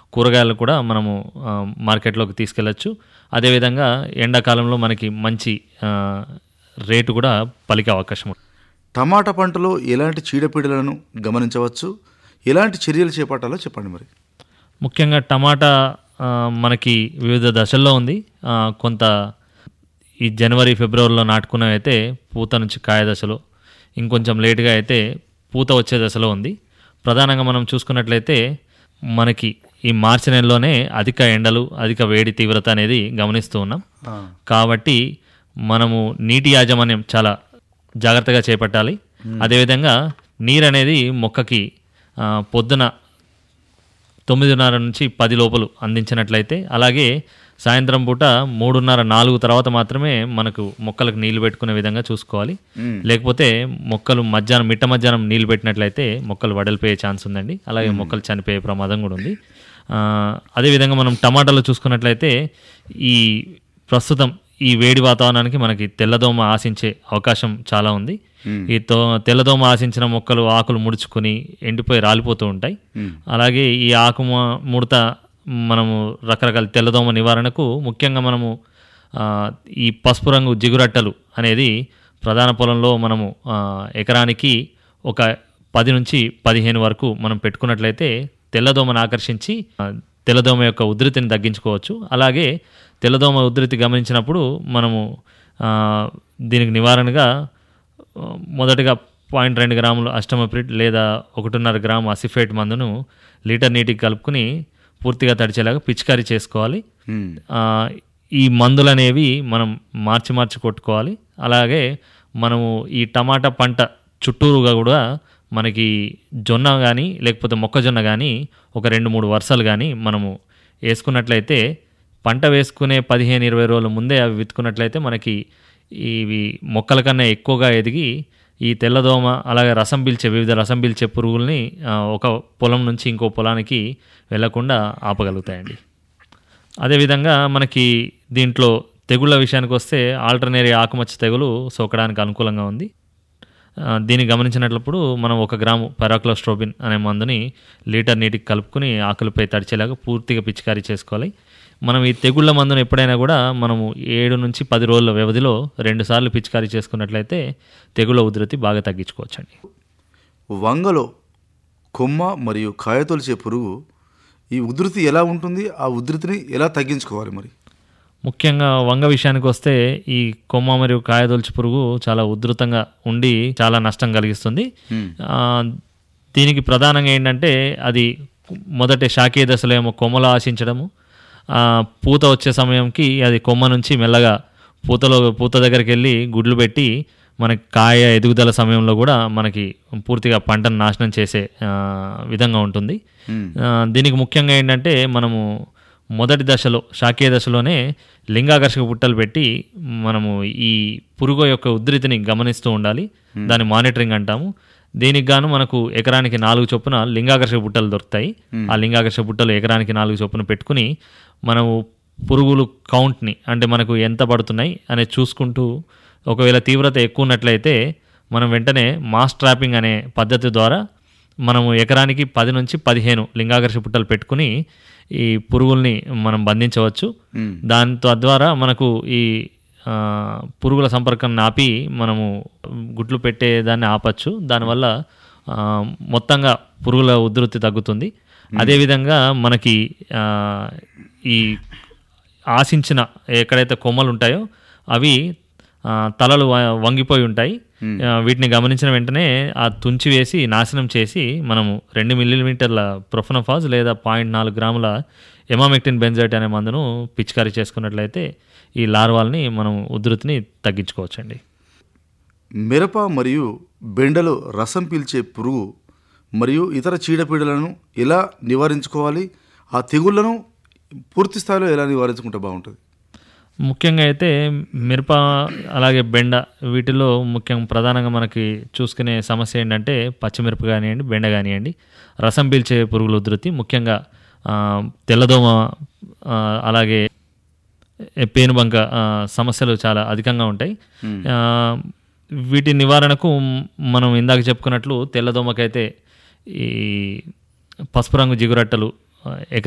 కూరగాయలు కూడా మనము ఆ, మార్కెట్లోకి తీసుకెళ్ళచ్చు అదేవిధంగా ఎండాకాలంలో మనకి మంచి ఆ, రేటు కూడా పలికే అవకాశం ఉంది టమాటా పంటలో ఎలాంటి చీడపీడలను గమనించవచ్చు ఎలాంటి చర్యలు చేపట్టాలో చెప్పండి మరి ముఖ్యంగా టమాటా ఆ, మనకి వివిధ దశల్లో ఉంది ఆ, కొంత ఈ జనవరి ఫిబ్రవరిలో నాటుకున్నవి అయితే పూత నుంచి కాయ దశలో ఇంకొంచెం లేటుగా అయితే పూత వచ్చే దశలో ఉంది ప్రధానంగా మనం చూసుకున్నట్లయితే మనకి ఈ మార్చి నెలలోనే అధిక ఎండలు అధిక వేడి తీవ్రత అనేది గమనిస్తూ ఉన్నాం కాబట్టి మనము నీటి యాజమాన్యం చాలా జాగ్రత్తగా చేపట్టాలి అదేవిధంగా నీరు అనేది మొక్కకి ఆ, పొద్దున తొమ్మిదిన్నర నుంచి పది లోపలు అందించినట్లయితే అలాగే సాయంత్రం పూట మూడున్నర నాలుగు తర్వాత మాత్రమే మనకు మొక్కలకు నీళ్లు పెట్టుకునే విధంగా చూసుకోవాలి లేకపోతే మొక్కలు మధ్యాహ్నం మిట్ట మధ్యాహ్నం నీళ్లు పెట్టినట్లయితే మొక్కలు వడలిపోయే ఛాన్స్ ఉందండి అలాగే మొక్కలు చనిపోయే ప్రమాదం కూడా ఉంది ఆ, అదేవిధంగా మనం టమాటాలు చూసుకున్నట్లయితే ఈ ప్రస్తుతం ఈ వేడి వాతావరణానికి మనకి తెల్లదోమ ఆశించే అవకాశం చాలా ఉంది ఈ తో తెల్లదోమ ఆశించిన మొక్కలు ఆకులు ముడుచుకొని ఎండిపోయి రాలిపోతూ ఉంటాయి అలాగే ఈ ఆకు ము- ముడత మనము రకరకాల తెల్లదోమ నివారణకు ముఖ్యంగా మనము ఆ, ఈ పసుపు రంగు జిగురట్టలు అనేది ప్రధాన పొలంలో మనము ఆ, ఎకరానికి ఒక పది నుంచి పదిహేను వరకు మనం పెట్టుకున్నట్లయితే తెల్లదోమను ఆకర్షించి ఆ, తెల్లదోమ యొక్క ఉధృతిని తగ్గించుకోవచ్చు అలాగే తెల్లదోమ ఉధృతి గమనించినప్పుడు మనము ఆ, దీనికి నివారణగా ఆ, మొదటగా పాయింట్ రెండు గ్రాములు అష్టమప్రిట్ లేదా ఒకటిన్నర గ్రాము అసిఫేట్ మందును లీటర్ నీటికి కలుపుకుని పూర్తిగా తడిచేలాగా పిచికారీ చేసుకోవాలి ఆ, ఈ మందులు అనేవి మనం మార్చి మార్చి కొట్టుకోవాలి అలాగే మనము ఈ టమాటా పంట చుట్టూరుగా కూడా మనకి జొన్న కానీ లేకపోతే మొక్కజొన్న కానీ ఒక రెండు మూడు వరుసలు కానీ మనము వేసుకున్నట్లయితే పంట వేసుకునే పదిహేను ఇరవై రోజుల ముందే అవి విత్తుకున్నట్లయితే మనకి ఇవి మొక్కల కన్నా ఎక్కువగా ఎదిగి ఈ తెల్లదోమ అలాగే రసం పీల్చే వివిధ రసం పీల్చే పురుగుల్ని ఆ, ఒక పొలం నుంచి ఇంకో పొలానికి వెళ్లకుండా ఆపగలుగుతాయండి అదేవిధంగా మనకి దీంట్లో తెగుళ్ళ విషయానికి వస్తే ఆల్టర్నేరియా ఆకుమచ్చ తెగులు సోకడానికి అనుకూలంగా ఉంది ఆ, దీన్ని గమనించినట్లప్పుడు మనం ఒక గ్రాము పెరాక్లోస్ట్రోబిన్ అనే మందుని లీటర్ నీటికి కలుపుకుని ఆకులపై తడిచేలాగా పూర్తిగా పిచికారీ చేసుకోవాలి మనం ఈ తెగుళ్ళ మందును ఎప్పుడైనా కూడా మనము ఏడు నుంచి పది రోజుల వ్యవధిలో రెండు సార్లు పిచికారీ చేసుకున్నట్లయితే తెగుళ్ళ ఉధృతి బాగా తగ్గించుకోవచ్చండి వంగలో కొమ్మ మరియు కాయతొలిచే పురుగు ఈ ఉధృతి ఎలా ఉంటుంది ఆ ఉధృతిని ఎలా తగ్గించుకోవాలి మరి ముఖ్యంగా వంగ విషయానికి వస్తే ఈ కొమ్మ మరియు కాయదొలుచు పురుగు చాలా ఉధృతంగా ఉండి చాలా నష్టం కలిగిస్తుంది ఆ, దీనికి ప్రధానంగా ఏంటంటే అది మొదటి శాఖీయ దశలో ఏమో కొమ్మలు ఆశించడము ఆ, పూత వచ్చే సమయంకి అది కొమ్మ నుంచి మెల్లగా పూతలో పూత దగ్గరికి వెళ్ళి గుడ్లు పెట్టి మనకి కాయ ఎదుగుదల సమయంలో కూడా మనకి పూర్తిగా పంటను నాశనం చేసే ఆ, విధంగా ఉంటుంది ఆ, దీనికి ముఖ్యంగా ఏంటంటే మనము మొదటి దశలో శాఖీయ దశలోనే లింగాకర్షక బుట్టలు పెట్టి మనము ఈ పురుగు యొక్క ఉధృతిని గమనిస్తూ ఉండాలి దాని మానిటరింగ్ అంటాము దీనికి గాను మనకు ఎకరానికి నాలుగు చొప్పున లింగాకర్షక బుట్టలు దొరుకుతాయి ఆ లింగాకర్షక బుట్టలు ఎకరానికి నాలుగు చొప్పున పెట్టుకుని మనము పురుగులు కౌంట్ని అంటే మనకు ఎంత పడుతున్నాయి అనేది చూసుకుంటూ ఒకవేళ తీవ్రత ఎక్కువ ఉన్నట్లయితే మనం వెంటనే మాస్ ట్రాపింగ్ అనే పద్ధతి ద్వారా మనము ఎకరానికి పది నుంచి పదిహేను లింగాకర్ష పుట్టలు పెట్టుకుని ఈ పురుగుల్ని మనం బంధించవచ్చు దాని తద్వారా మనకు ఈ ఆ, పురుగుల సంపర్కం ఆపి మనము గుడ్లు పెట్టే దాన్ని ఆపచ్చు దానివల్ల ఆ, మొత్తంగా పురుగుల ఉధృతి తగ్గుతుంది అదేవిధంగా మనకి ఆ, ఈ ఆశించిన ఎక్కడైతే కొమ్మలు ఉంటాయో అవి ఆ, తలలు వ- వంగిపోయి ఉంటాయి ఆ, వీటిని గమనించిన వెంటనే ఆ తుంచి వేసి నాశనం చేసి మనము రెండు మిల్లీమీటర్ల ప్రొఫనఫాజ్ లేదా పాయింట్ నాలుగు గ్రాముల ఎమామెక్టిన్ బెంజైట్ అనే మందును పిచికారీ చేసుకున్నట్లయితే ఈ లార్వాల్ని మనం ఉధృతిని తగ్గించుకోవచ్చండి మిరప మరియు బెండలో రసం పీల్చే పురుగు మరియు ఇతర చీడపీడలను ఎలా నివారించుకోవాలి ఆ తెగుళ్లను పూర్తి స్థాయిలో ఎలా నివారించుకుంటే బాగుంటుంది ముఖ్యంగా అయితే మిరప అలాగే బెండ వీటిలో ముఖ్యం ప్రధానంగా మనకి చూసుకునే సమస్య ఏంటంటే పచ్చిమిరప కానివ్వండి బెండ కానివ్వండి రసం పీల్చే పురుగుల ఉధృతి ముఖ్యంగా ఆ, తెల్లదోమ ఆ, అలాగే పేనుబంక ఆ, సమస్యలు చాలా అధికంగా ఉంటాయి ఆ, వీటి నివారణకు మనం ఇందాక చెప్పుకున్నట్లు తెల్లదోమకైతే ఈ పసుపు రంగు జిగురట్టలు ఆ, ఎకరా